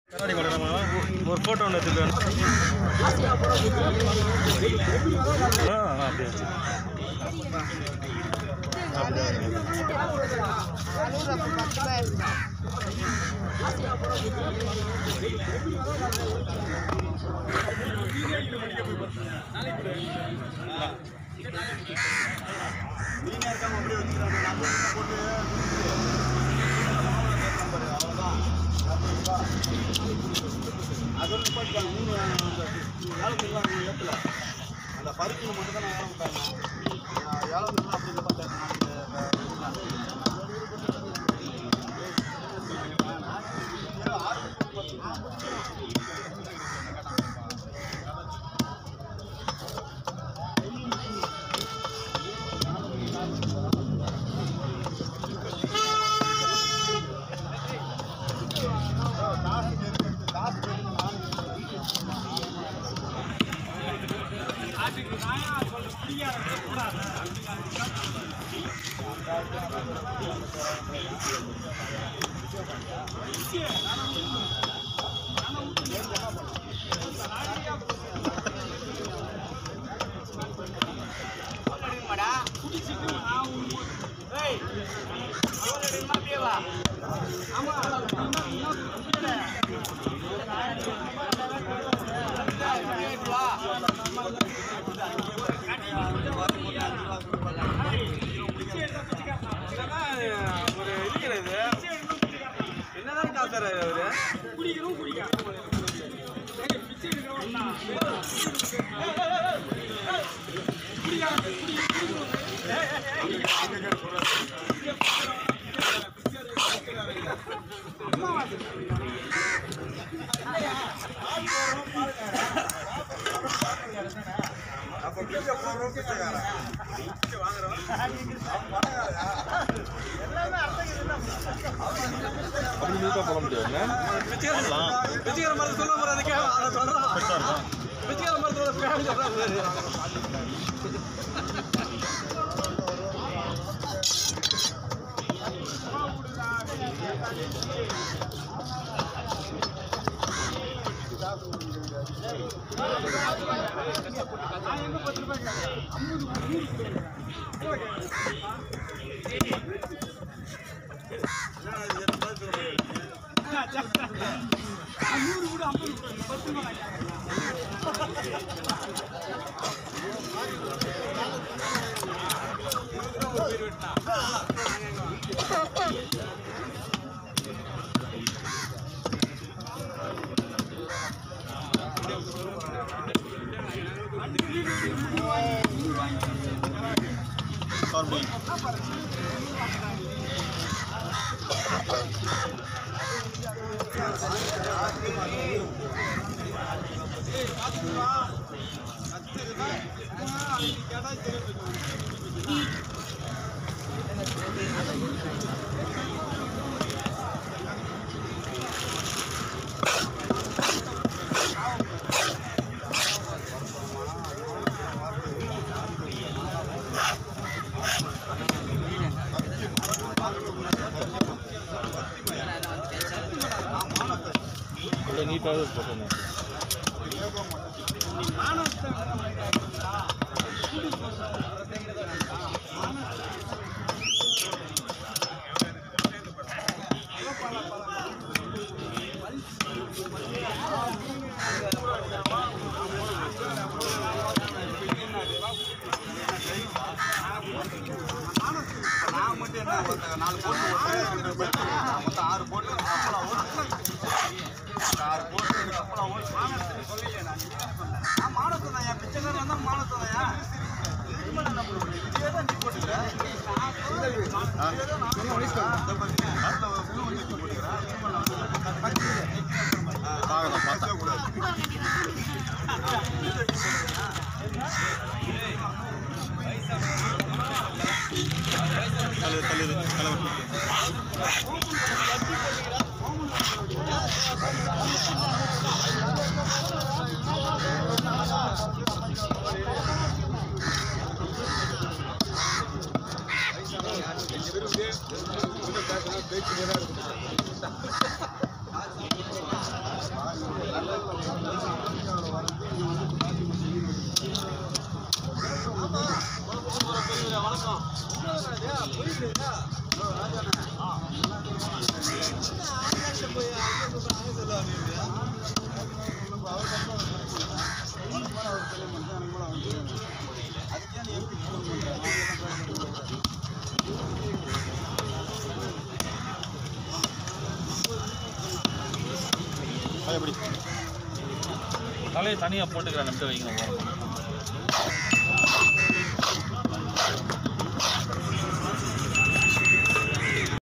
கண்ணாடி கொள்ளலாமா ஒரு ஃபோட்டோ ஒன்று எடுத்துக்கலாம் ஆ ஆ, அப்படியே வச்சு அப்படியே அந்த பருப்பு மட்டும் தான் ஏலம் விட்டாங்க ஏலம் அப்படி ஒரு இருக்கிறது என்னதான் காசுறாரு அவரு அப்படி நீட்டாக போட முடியாதுண்ணே பிச்சைக்கார பிச்சைக்கார மரத்தை சொல்ல போற அதுக்கே அதை சொல்றான் பிச்சைக்கார மரத்தோட பேர் சொல்றான் இவ்வளோ நீட்டாகவே போட்டேண்ணே நான் மட்டும் என்ன ஒரு நாலு போட்டு ஓட்டுறேன், ரெண்டு போட்டு நான் மொத்தம் ஆறு போட்டு கப்பலா ஓட்டுறேன். அந்த ஆறு போட்டு ரெண்டு கப்பலா ஓட்டு. மானத்தை சொல்லலையே நான், நீ தான் சொன்ன. நான் மானத்தை தான், என் பிச்சைக்காரன் வந்தா மானத்தை தான், ஏன்? இதுக்கு மேல என்ன பண்ண முடியும்? இதே தான் நீ போட்டுக்கிற. ஆ? இதே தான் நான் போட்டுக்கிறேன். இந்த பாருங்க, அதுல ஒரு புழு வச்சு போட்டுக்கிறேன். இதுக்கு மேல வந்து ஆ, காகதம் பார்த்தா கூடாது. தலை தலை தலைவர் பேச்சு தலையை தனியாக போட்டுக்கிறேன் நம்பிட்டு வைங்க